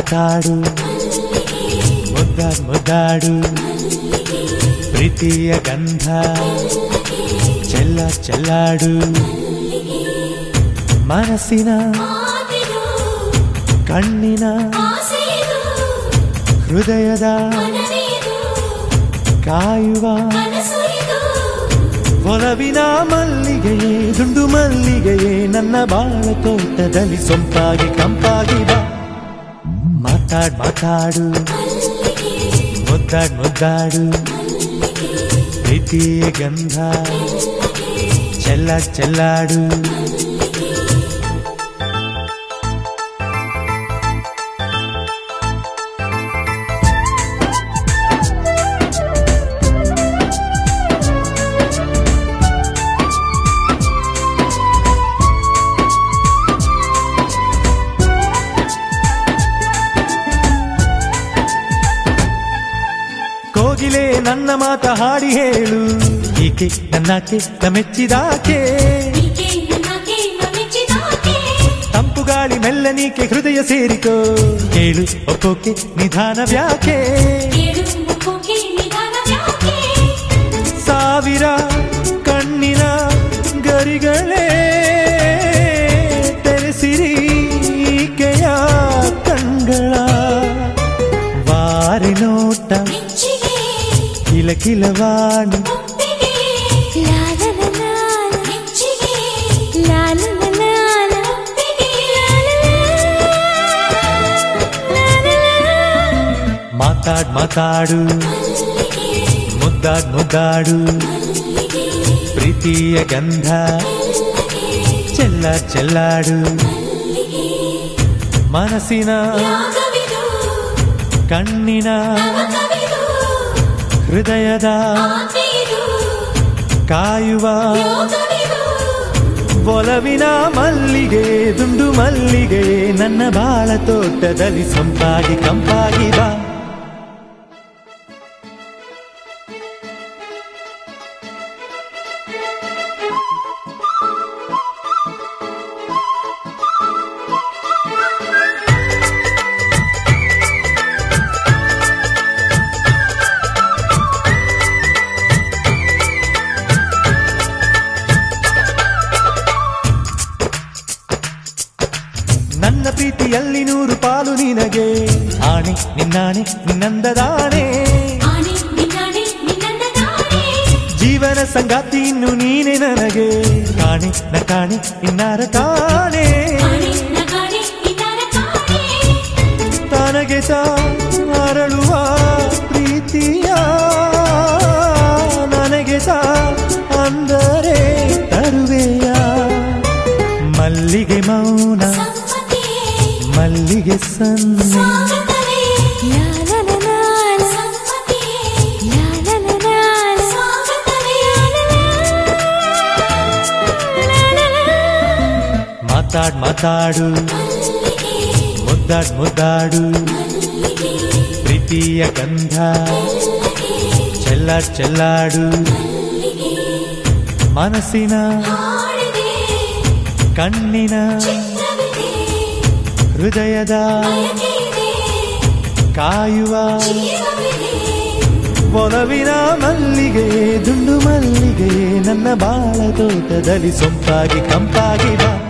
ಮಾತಾಡು ಮುದ್ದಾಡ್ ಮುದ್ದಾಡು ಪ್ರೀತಿಯ ಗಂಧ ಚೆಲ್ಲ ಚೆಲ್ಲಾಡು ಮನಸ್ಸಿನ ಮಾತಿದು ಕಣ್ಣಿನ ಆಸೆಯಿದು ಹೃದಯದ ಮನವಿದು ಕಾಯುವ ಕನಸು ಇದು ಒಲವಿನ ಮಲ್ಲಿಗೆಯೇ ದುಂಡು ಮಲ್ಲಿಗೆಯೇ ನನ್ನ ಬಾಳ ತೋಟದಲ್ಲಿ ಸೊಂಪಾಗಿ ಕಂಪಾಗಿ ಬಾ ಮಾತಾಡ್ ಮಾತಾಡು ಮುದ್ದಾಡ್ ಮುದ್ದಾಡು ಪ್ರೀತಿಯ ಗಂಧ ಚೆಲ್ಲ ಚೆಲ್ಲಾಡು ಕೋಗಿಲೆ ನನ್ನ ಮಾತ ಹಾಡಿ ಹೇಳು ಈಕೆ ನನ್ನಕ್ಕೆ ಮೆಚ್ಚಿದಾಕೆ ಈಕೆ ನನ್ನಕ್ಕೆ ಮೆಚ್ಚಿದಾಕೆ ತಂಪು ಗಾಳಿ ಮೆಲ್ಲನೀಕೆ ಹೃದಯ ಸೇರಿಕೋ ಕೇಳು ಒಪ್ಪೋಕೆ ನಿಧಾನ ವ್ಯಾಕೆ ಏಳು ಮುಖಕ್ಕೆ ನಿಧಾನ ಯಾಕೆ ಸಾವಿರ ಕಣ್ಣಿನ ಗರಿಗಳೇ ತೆರೆಸಿರಿ ಈಕೆಯ ಕಣ್ಗಳ ವಾರಿ ನೋಟ ಮೆಚ್ಚಿಗೆ ಕಿಲ ಕಿಲವಾಣಿ ಒಪ್ಪಿಗೆ ಲಾಲಲಲಾಲ ಮೆಚ್ಚಿಗೆ ಲಾಲಲಲಾಲ ಒಪ್ಪಿಗೆ ಮಾತಾಡ್ ಮಾತಾಡು ಮುದ್ದಾಡ್ ಮುದ್ದಾಡು ಪ್ರೀತಿಯ ಗಂಧ ಚೆಲ್ಲ ಚೆಲ್ಲಾಡು ಮನಸ್ಸಿನ ಯಾಗವಿದು ಕಣ್ಣಿನ ನವಕವಿದು ಹೃದಯದ ಆಸೆಯಿದು ಕಾಯುವ ಯೋಗವಿದು ಒಲವಿನ ಮಲ್ಲಿಗೆ ದುಂಡು ಮಲ್ಲಿಗೆ ನನ್ನ ಬಾಳ ತೋಟದಲ್ಲಿ ಸೊಂಪಾಗಿ ಕಂಪಾಗಿ ಬಾ ನನ್ನ ಪ್ರೀತಿಯಲ್ಲಿ ನೂರು ಪಾಲು ನಿನಗೆ ಆಣೆ ನಿನ್ನಾಣೆ ನಿನ್ನಂದದಾಣೆ ಆನೆ ನಿನ್ನಾನೆ ನಿನ್ನಂದ ತಾನೆ ಜೀವನ ಸಂಗಾತಿ ಇನ್ನು ನೀನೆ ನನಗೆ ಕಾಣೆ ನ ಕಾಣೆ ಇನ್ನಾರ ಕಾಣೆ ಆನೆ ನಗಾಡೆ ನಿನ್ನಾರ ಕಾಣೆ ತನಗೆ ತಾ ಅರಳುವ ಪ್ರೀತಿಯ ನನಗೆ ತಾ ಅಂದರೆ ತರುವೆಯ ಮಲ್ಲಿಗೆ ಮೌನ ಸಮ್ಮತಿ ಮಲ್ಲಿಗೆ ಸನ್ನೆ ಸ್ವಾಗತವೇ ಲಾಲಲಲಾಲ ಸಮ್ಮತಿ ಲಾಲಲಲಾಲ ಸ್ವಾಗತವೇ ಮಾತಾಡ್ ಮಾತಾಡು ಮುದ್ದಾಡ್ ಮುದ್ದಾಡು ಪ್ರೀತಿಯ ಗಂಧ ಚೆಲ್ಲಾಡ್ ಚೆಲ್ಲಾಡು ಮನಸ್ಸಿನ ಹಾಡಿದೆ ಕಣ್ಣಿನ ಚಿತ್ರವಿದೆ ಹೃದಯದ ಬಯಕೆಯಿದೆ ಕಾಯುವ ಜೀವವಿದೆ ಒಲವಿನ ಮಲ್ಲಿಗೆ ದುಂಡು ಮಲ್ಲಿಗೆ ನನ್ನ ಬಾಳ ತೋಟದಲ್ಲಿ ಸೊಂಪಾಗಿ ಕಂಪಾಗಿ ಬಾ